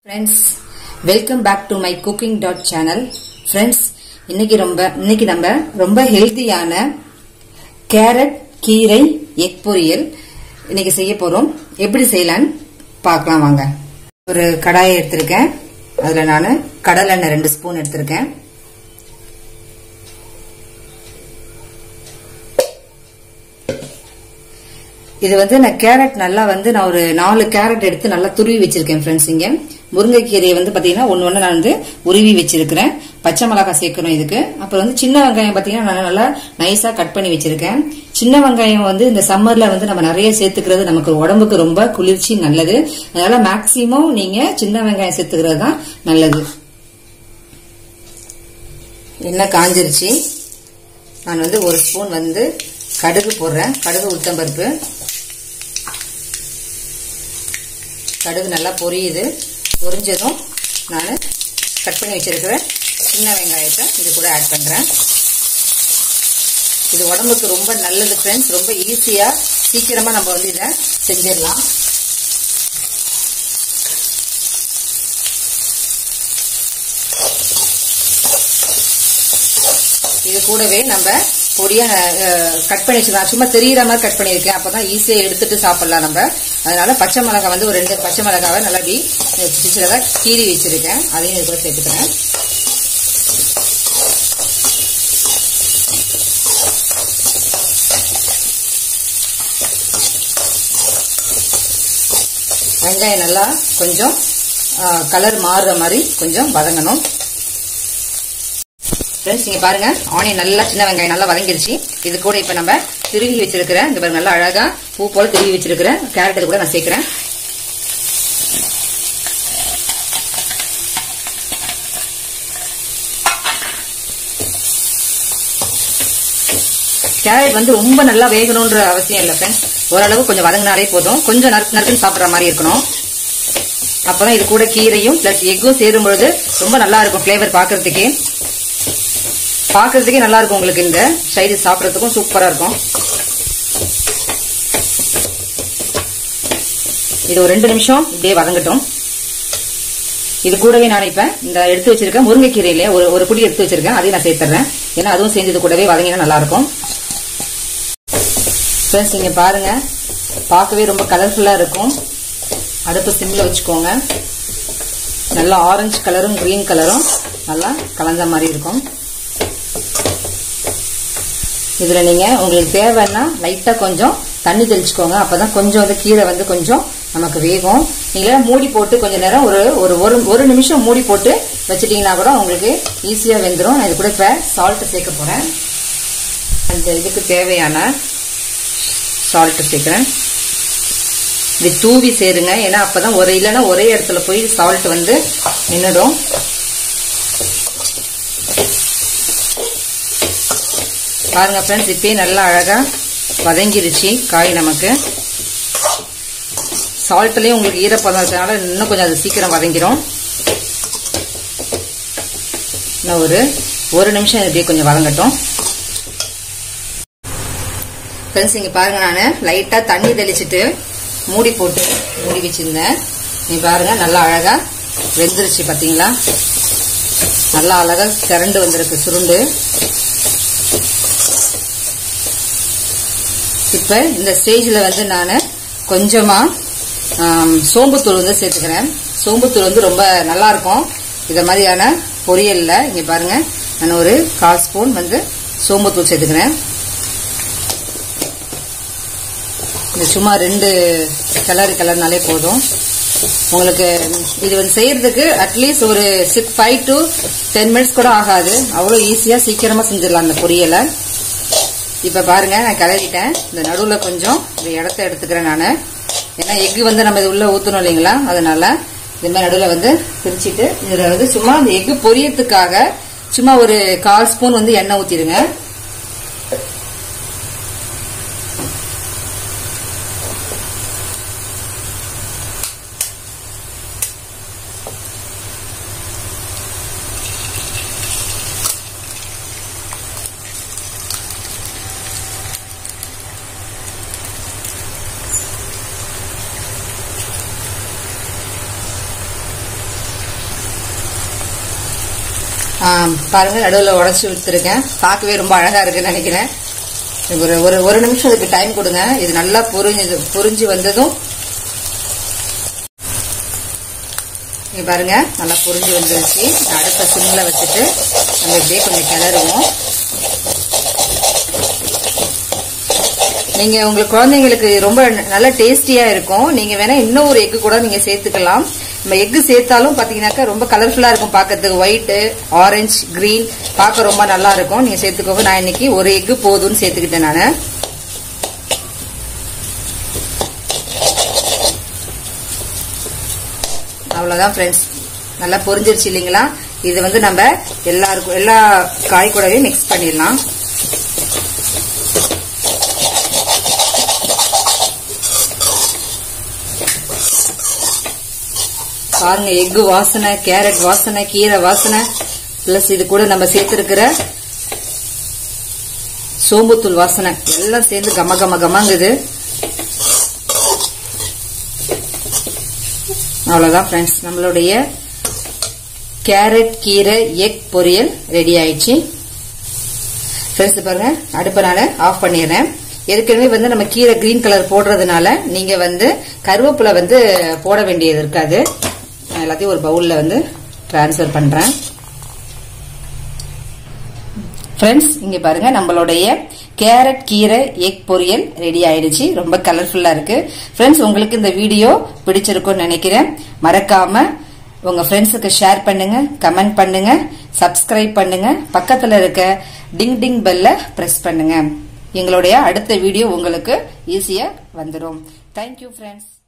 friends welcome back to my cooking dot channel friends இன்னைக்கு ரொம்ப இன்னைக்கு நம்ம ரொம்ப ஹெல்த்தியான கேரட் கீரை எக் பொரியல் இன்னைக்கு செய்ய போறோம் எப்படி செய்யலான்னு பார்க்கலாம் வாங்க ஒரு கடாயை எடுத்திருக்கேன் அதுல நான் கடலெண்ணெய் ரெண்டு ஸ்பூன் எடுத்திருக்கேன் இது வந்து நான் கேரட் நல்லா வந்து நான் ஒரு நாலு கேரட் எடுத்து நல்லா துருவி வச்சிருக்கேன் ஃப்ரெண்ட்ஸ் இங்க முருங்கைக்கீரையை வந்து பாத்தீங்கன்னா ஒன்னு ஒன்னு நான் வந்து உருவி வச்சிருக்கிறேன் பச்சை மிளகாய் சேர்க்கணும் இதுக்கு அப்புறம் வந்து சின்ன வெங்காயம் பாத்தீங்கன்னா நான் நல்லா நைஸா கட் பண்ணி வச்சிருக்கேன் சின்ன வெங்காயம் வந்து இந்த சம்மர்ல வந்து நம்ம நிறைய சேர்த்துக்கிறது நமக்கு உடம்புக்கு ரொம்ப குளிர்ச்சி நல்லது அதனால மேக்சிமம் நீங்க சின்ன வெங்காயம் சேர்த்துக்கிறது தான் நல்லது எண்ணெய் காஞ்சிருச்சு நான் வந்து ஒரு ஸ்பூன் வந்து கடுகு போடுறேன் கடுகு உளுத்தம்பருப்பு கடுகு நல்லா பொரியுது பொரிஞ்சதும் நான் கட் பண்ணி வச்சிருக்கிற சின்ன வெங்காயத்தை இது கூட ஆட் பண்றேன் இது உடம்புக்கு ரொம்ப நல்லது ஃப்ரெண்ட்ஸ் ரொம்ப ஈஸியா சீக்கிரமா நம்ம வந்து இதை செஞ்சிடலாம் இது கூடவே நம்ம பொடியா கட் பண்ணி வச்சுக்கலாம் சும்மா தெரியுற மாதிரி கட் பண்ணியிருக்கேன் அப்பதான் ஈஸியா எடுத்துட்டு சாப்பிடலாம் நம்ம அதனால பச்சை மிளகாய் வந்து ஒரு ரெண்டு பச்சை மிளகாவை நல்லா டி சின்னதாக கீறி வச்சிருக்கேன் அதையும் இது கூட சேர்த்துக்கிறேன் வெங்காயம் நல்லா கொஞ்சம் கலர் மாறுற மாதிரி கொஞ்சம் வதங்கணும் ஃப்ரெண்ட்ஸ் நீங்க பாருங்க ஆனியன் நல்லா சின்ன வெங்காயம் நல்லா வதங்கிருச்சு இது கூட இப்ப நம்ம திருவி வச்சிருக்கிற இந்த பாருங்க நல்லா அழகா பூ போல திருவி வச்சிருக்கிற கேரட் கூட நான் சேர்க்கிறேன் கேரட் வந்து ரொம்ப நல்லா வேகணும்ன்ற அவசியம் இல்லை ஃப்ரெண்ட்ஸ் ஓரளவு கொஞ்சம் வதங்கினாலே போதும் கொஞ்சம் நறுக்கு நறுக்குன்னு சாப்பிட்ற மாதிரி இருக்கணும் அப்பதான் இது கூட கீரையும் பிளஸ் எக்கும் சேரும் பொழுது ரொம்ப நல்லா இருக்கும் ஃபிளேவர் பாக்குறதுக்கே பாக்குறதுக்கே நல்லா இருக்கும் உங்களுக்கு இந்த சைடு சாப்பிடறதுக்கும் சூப்பரா இருக்கும் இது ஒரு ரெண்டு நிமிஷம் இப்படியே வதங்கட்டும் இது கூடவே நான் இப்ப இந்த எடுத்து வச்சிருக்கேன் முருங்கைக்கீரையில ஒரு ஒரு புடி எடுத்து வச்சிருக்கேன் அதையும் நான் சேர்த்துறேன் ஏன்னா அதுவும் செஞ்சது கூடவே வதங்கினா நல்லா இருக்கும் ஃப்ரெண்ட்ஸ் நீங்க பாருங்க பார்க்கவே ரொம்ப கலர்ஃபுல்லா இருக்கும் அடுப்பு சிம்ல வச்சுக்கோங்க நல்லா ஆரஞ்சு கலரும் கிரீன் கலரும் நல்லா கலந்த மாதிரி இருக்கும் இதுல நீங்க உங்களுக்கு தேவைன்னா லைட்டா கொஞ்சம் தண்ணி தெளிச்சுக்கோங்க அப்பதான் கொஞ்சம் வந்து கீரை வந்து கொஞ்சம் நமக்கு வேகும் நீங்க மூடி போட்டு கொஞ்ச நேரம் ஒரு ஒரு ஒரு ஒரு நிமிஷம் மூடி போட்டு வச்சிட்டீங்கன்னா கூட உங்களுக்கு ஈஸியா வெந்துடும் இது கூட இப்ப சால்ட் சேர்க்க போறேன் அந்த இதுக்கு தேவையான சால்ட் சேர்க்கிறேன் இது தூவி சேருங்க ஏன்னா அப்பதான் ஒரு இல்லைன்னா ஒரே இடத்துல போய் சால்ட் வந்து நின்றுடும் பாருங்க ஃப்ரெண்ட்ஸ் இப்பயே நல்லா அழகா வதங்கிருச்சு காய் நமக்கு சால்ட்லயும் உங்களுக்கு ஈரப்பதம் இருக்கிறதுனால இன்னும் கொஞ்சம் அது சீக்கிரம் வதங்கிரும் இன்னும் ஒரு ஒரு நிமிஷம் இப்படியே கொஞ்சம் வதங்கட்டும் ஃப்ரெண்ட்ஸ் இங்க பாருங்க நான் லைட்டா தண்ணி தெளிச்சிட்டு மூடி போட்டு மூடி வச்சிருந்தேன் நீ பாருங்க நல்லா அழகா வெந்துருச்சு பாத்தீங்களா நல்லா அழகா திரண்டு வந்திருக்கு சுருண்டு இப்ப இந்த ஸ்டேஜ்ல வந்து நான் கொஞ்சமா சோம்புத்தூள் வந்து சேர்த்துக்கிறேன் சோம்புத்தூள் வந்து ரொம்ப நல்லா இருக்கும் இத மாதிரியான பொரியல்ல இங்க பாருங்க நான் ஒரு கால் ஸ்பூன் வந்து சோம்புத்தூள் சேர்த்துக்கிறேன் இது சும்மா ரெண்டு கலர் கலர்னாலே போதும் உங்களுக்கு இது வந்து செய்யறதுக்கு அட்லீஸ்ட் ஒரு six five to ten minutes கூட ஆகாது அவ்வளோ ஈஸியா சீக்கிரமா செஞ்சிடலாம் அந்த பொரியலை இப்ப பாருங்க நான் கிளறிட்டேன் இந்த நடுவுல கொஞ்சம் இந்த இடத்த எடுத்துக்கிறேன் நான் ஏன்னா எக்கு வந்து நம்ம இது உள்ள ஊத்தணும் இல்லைங்களா அதனால இது மாதிரி நடுவுல வந்து பிரிச்சுட்டு இதுல வந்து சும்மா இந்த எக்கு பொரியறதுக்காக சும்மா ஒரு கால் ஸ்பூன் வந்து எண்ணெய் ஊத்திடுங்க பாருங்க நடுவில் உடச்சி விட்டுருக்கேன் பார்க்கவே ரொம்ப அழகா இருக்குன்னு நினைக்கிறேன் ஒரு ஒரு ஒரு நிமிஷம் அதுக்கு டைம் கொடுங்க இது நல்லா பொரிஞ்சு பொரிஞ்சு வந்ததும் இங்க பாருங்க நல்லா பொரிஞ்சு வந்துருச்சு அடுத்த சிம்ல வச்சுட்டு நம்ம இப்படியே கொஞ்சம் கிளறுவோம் நீங்க உங்க குழந்தைங்களுக்கு ரொம்ப நல்ல டேஸ்டியா இருக்கும் நீங்க வேணா இன்னும் ஒரு எக்கு கூட நீங்க சேர்த்துக்கலாம் நம்ம எக்கு சேர்த்தாலும் பாத்தீங்கன்னாக்கா ரொம்ப கலர்ஃபுல்லா இருக்கும் பார்க்கறதுக்கு ஒயிட் ஆரஞ்சு கிரீன் பார்க்க ரொம்ப நல்லா இருக்கும் நீங்க சேர்த்துக்கோங்க நான் இன்னைக்கு ஒரு எக்கு போதும்னு சேர்த்துக்கிட்டேன் நான் அவ்வளவுதான் ஃப்ரெண்ட்ஸ் நல்லா பொரிஞ்சிருச்சு இல்லைங்களா இது வந்து நம்ம எல்லாருக்கும் எல்லா காய் கூடவே மிக்ஸ் பண்ணிடலாம் பாருங்க எக்கு வாசனை கேரட் வாசனை கீரை வாசனை பிளஸ் இது கூட நம்ம சேர்த்திருக்கிற சோம்புத்தூள் வாசனை எல்லாம் சேர்ந்து கம கம கமங்குது அவ்வளவுதான் ஃப்ரெண்ட்ஸ் நம்மளுடைய கேரட் கீரை எக் பொரியல் ரெடி ஆயிடுச்சு ஃப்ரெண்ட்ஸ் பாருங்க அடுப்பை நான் ஆஃப் பண்ணிடுறேன் ஏற்கனவே வந்து நம்ம கீரை கிரீன் கலர் போடுறதுனால நீங்க வந்து கருவேப்பிலை வந்து போட வேண்டியது இருக்காது நான் எல்லாத்தையும் ஒரு பவுல்ல வந்து டிரான்ஸ்ஃபர் பண்றேன் ஃப்ரெண்ட்ஸ் இங்க பாருங்க நம்மளுடைய கேரட் கீரை எக் பொரியல் ரெடி ஆயிடுச்சு ரொம்ப கலர்ஃபுல்லா இருக்கு ஃப்ரெண்ட்ஸ் உங்களுக்கு இந்த வீடியோ பிடிச்சிருக்கும்னு நினைக்கிறேன் மறக்காம உங்க ஃப்ரெண்ட்ஸுக்கு ஷேர் பண்ணுங்க கமெண்ட் பண்ணுங்க சப்ஸ்கிரைப் பண்ணுங்க பக்கத்துல இருக்க டிங் டிங் பெல்ல பிரஸ் பண்ணுங்க எங்களுடைய அடுத்த வீடியோ உங்களுக்கு ஈஸியா வந்துடும் தேங்க்யூ ஃப்ரெண்ட்ஸ்